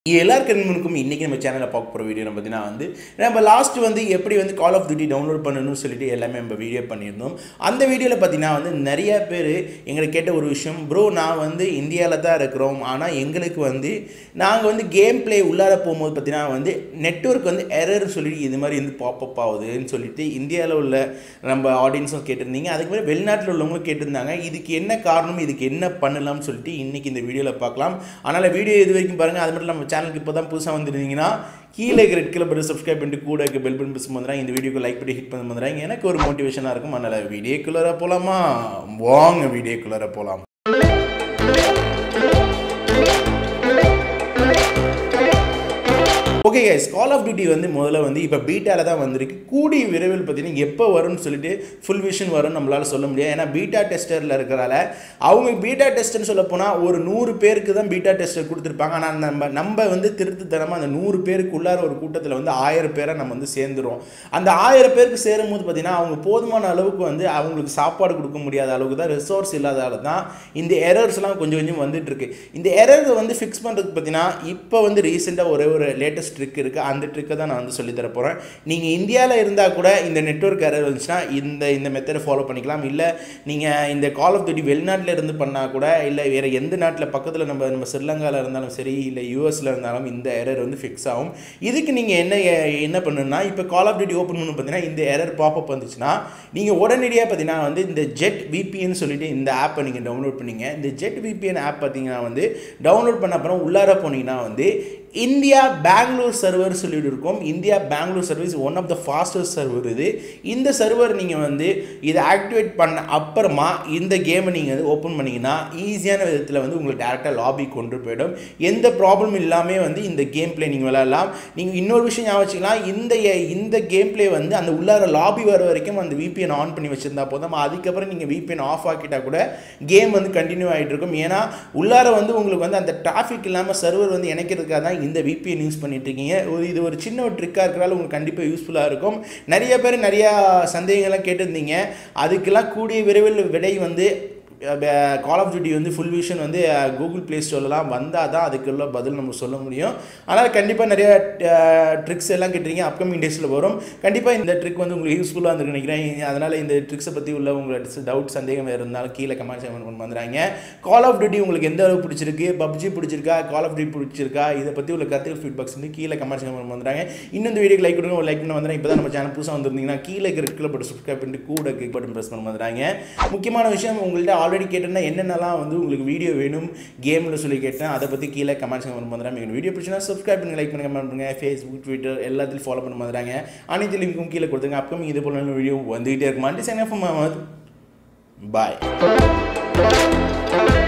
எல்லாருக்கும் இன்றைக்கி நம்ம சேனலில் பார்க்க போகிற வீடியோ பார்த்தீங்கன்னா வந்து நம்ம லாஸ்ட் வந்து எப்படி வந்து கால் ஆஃப் டியூட்டி டவுன்லோட் பண்ணணும்னு சொல்லிட்டு எல்லாமே நம்ம வீடியோ பண்ணியிருந்தோம் அந்த வீடியோவில் பார்த்தீங்கன்னா வந்து நிறைய பேர் எங்களை கேட்ட ஒரு விஷயம் ப்ரோ நான் வந்து இந்தியாவில் தான் இருக்கிறோம் ஆனால் எங்களுக்கு வந்து நாங்கள் வந்து கேம் ப்ளே உள்ளார போகும்போது பார்த்தீங்கன்னா வந்து நெட்ஒர்க் வந்து எரர் சொல்லிட்டு இது மாதிரி வந்து பாப்பப் ஆகுதுன்னு சொல்லிட்டு இந்தியாவில் உள்ள நம்ம ஆடியன்ஸும் கேட்டிருந்தீங்க அதுக்கு மாதிரி வெளிநாட்டில் உள்ளவங்களும் கேட்டிருந்தாங்க இதுக்கு என்ன காரணம் இதுக்கு என்ன பண்ணலாம்னு சொல்லிட்டு இன்றைக்கி இந்த வீடியோவில் பார்க்கலாம் அதனால் வீடியோ இது வரைக்கும் பாருங்கள் அது மட்டும் நம்ம சேனலுக்கு இப்போ தான் புதுசாக வந்துருந்தீங்கன்னா கீழே இருக்கிற ரெட் கலர் பட்டன் சப்ஸ்கிரைப் பண்ணிட்டு கூட இருக்க பெல் பட்டன் பிரஸ் பண்ணுறாங்க இந்த வீடியோக்கு லைக் பண்ணி ஹிட் பண்ண பண்ணுறாங்க எனக்கு ஒரு மோட்டிவேஷனாக இருக்கும் அதனால் வீடியோக்குள்ளார போகலாமா வாங்க வீடியோக்குள்ளார போகலாம் okay guys call of duty வந்து முதல்ல வந்து இப்போ பீட்டாவில் தான் வந்திருக்கு கூடிய விரைவில் பார்த்தீங்கன்னா எப்போ வரும்னு சொல்லிட்டு ஃபுல் விஷன் வரும்னு நம்மளால் சொல்ல முடியாது ஏன்னா பீட்டா டெஸ்டரில் இருக்கிறதால அவங்க பீட்டா டெஸ்டர்னு சொல்ல போனால் ஒரு நூறு பேருக்கு தான் பீட்டா டெஸ்டர் கொடுத்துருப்பாங்க ஆனால் நம்ம நம்ம வந்து திருத்துத்தனமாக அந்த நூறு பேருக்கு உள்ளார ஒரு கூட்டத்தில் வந்து ஆயிரம் பேரை நம்ம வந்து சேர்ந்துரும் அந்த ஆயிரம் பேருக்கு சேரும்போது பார்த்தீங்கன்னா அவங்க போதுமான அளவுக்கு வந்து அவங்களுக்கு சாப்பாடு கொடுக்க முடியாத அளவுக்கு தான் ரிசோர்ஸ் இல்லாதால தான் இந்த எரர்ஸ்லாம் கொஞ்சம் கொஞ்சம் வந்துட்டு இருக்கு இந்த எரர் வந்து ஃபிக்ஸ் பண்ணுறதுக்கு பார்த்தீங்கன்னா இப்போ வந்து ரீசெண்டாக ஒரே ஒரு லேட்டஸ்ட் ட்ரிக் இருக்குது அந்த ட்ரிக்கை தான் நான் வந்து சொல்லித்தர போகிறேன் நீங்கள் இந்தியாவில் இருந்தால் கூட இந்த நெட்ஒர்க் எரர் வந்துச்சுன்னா இந்த இந்த மெத்தடை ஃபாலோ பண்ணிக்கலாம் இல்லை நீங்கள் இந்த கால் ஆஃப் டியூட்டி வெளிநாட்டில் இருந்து பண்ணால் கூட இல்லை வேறு எந்த நாட்டில் பக்கத்தில் நம்ம நம்ம ஸ்ரீலங்காவில் இருந்தாலும் சரி இல்லை யூஎஸில் இருந்தாலும் இந்த எரர் வந்து ஃபிக்ஸ் ஆகும் இதுக்கு நீங்கள் என்ன என்ன பண்ணணும்னா இப்போ கால் ஆஃப் டியூட்டி ஓப்பன் பண்ணணும் பார்த்தீங்கன்னா இந்த எரர் பாப்பப் வந்துச்சுன்னா நீங்கள் உடனடியாக பார்த்தீங்கன்னா வந்து இந்த ஜெட் விபிஎன் சொல்லிட்டு இந்த ஆப்பை நீங்கள் டவுன்லோட் பண்ணீங்க இந்த ஜெட் விபிஎன் ஆப் பார்த்தீங்கன்னா வந்து டவுன்லோட் பண்ண அப்புறம் உள்ளார போனீங்கன்னா வந்து இந்தியா பெங்களூர் சர்வர் சொல்லிட்டு இருக்கோம் India Bangalore service one of the fastest server இது இந்த சர்வர் நீங்கள் வந்து இதை ஆக்டிவேட் பண்ண அப்புறமா இந்த கேமை நீங்கள் வந்து ஓப்பன் பண்ணிங்கன்னா ஈஸியான விதத்தில் வந்து உங்களுக்கு டேரெக்டாக லாபி கொண்டு போயிடும் எந்த ப்ராப்ளம் இல்லாமல் வந்து இந்த கேம் பிளே நீங்கள் விளையாடலாம் நீங்கள் இன்னொரு விஷயம் ஞாபகம் வச்சுக்கலாம் இந்த இந்த கேம் பிளே வந்து அந்த உள்ளார லாபி வர வரைக்கும் அந்த விபிஎன் ஆன் பண்ணி வச்சுருந்தா போதும் அதுக்கப்புறம் நீங்கள் விபிஎன் ஆஃப் ஆக்கிட்டால் கூட கேம் வந்து கண்டினியூ ஆகிட்டு இருக்கும் ஏன்னா உள்ளார வந்து உங்களுக்கு வந்து அந்த டிராஃபிக் இல்லாமல் சர்வர் வந்து இணைக்கிறதுக்காக தான் இந்த விபிஎன் யூஸ் பண்ணிட்டு இருக்கீங்க ஒரு இது ஒரு சின்ன ஒரு ட்ரிக்காக இருக்கிறதால உங்களுக்கு கண்டிப்பாக யூஸ்ஃபுல்லாக இருக்கும் நிறைய பேர் நிறையா சந்தேகங்கள்லாம் கேட்டிருந்தீங்க அதுக்கெல்லாம் கூடிய விரைவில் விடை வந்து கால் ஆஃப் டியூட்டி வந்து ஃபுல் விஷன் வந்து கூகுள் ப்ளே ஸ்டோர்லாம் வந்தால் தான் அதுக்குள்ள பதில் நம்ம சொல்ல முடியும் அதனால் கண்டிப்பாக நிறைய ட்ரிக்ஸ் எல்லாம் கேட்டிருக்கீங்க அப்கமிங் டேஸில் வரும் கண்டிப்பாக இந்த ட்ரிக் வந்து உங்களுக்கு யூஸ்ஃபுல்லாக இருந்து நினைக்கிறேன் அதனால் இந்த ட்ரிக்ஸை பற்றி உள்ள உங்களோட டவுட் சந்தேகம் இருந்தாலும் கீழே கமெண்ட் செக்ஷன் பண்ணி வந்துடுறாங்க கால் ஆஃப் டியூட்டி உங்களுக்கு எந்த அளவு பிடிச்சிருக்கு பப்ஜி பிடிச்சிருக்கா கால் ஆஃப் டியூட்டி பிடிச்சிருக்கா இதை பற்றி உள்ள கருத்துக்கள் ஃபீட்பேக்ஸ் வந்து கீழே கமெண்ட் செக்ஷன் பண்ணி வந்துடுறாங்க இன்னும் இந்த வீடியோக்கு லைக் கொடுங்க ஒரு லைக் பண்ணி வந்துடுறேன் இப்போ தான் நம்ம சேனல் புதுசாக வந்திருந்தீங்கன்னா கீழே இருக்கிற பட்டு சப்ஸ்கிரைப் பண்ணிட்டு கூட கிளிக் பட்டன் ப்ரெஸ் பண்ணி வந்துடுறாங்க முக்கியமான விஷயம் உங்கள்கிட்ட ஆல்ரெடி கேட்டேன்னா என்னென்னலாம் வந்து உங்களுக்கு வீடியோ வேணும் கேமில் சொல்லி கேட்டேன் அதை பற்றி கீழே கமெண்ட்ஸ் கமெண்ட் பண்ணுறேன் எங்கள் வீடியோ பிடிச்சினா சப்ஸ்கிரைப் பண்ணி லைக் பண்ணி கமெண்ட் பண்ணுங்கள் ஃபேஸ்புக் ட்விட்டர் எல்லாத்தையும் ஃபாலோ பண்ண மாதிரிங்க அனைத்து லிங்க்கும் கீழே கொடுத்துங்க அப்கமிங் இது போல வீடியோ வந்துகிட்டே இருக்கும் மாட்டி சைன் ஆஃப் பாய்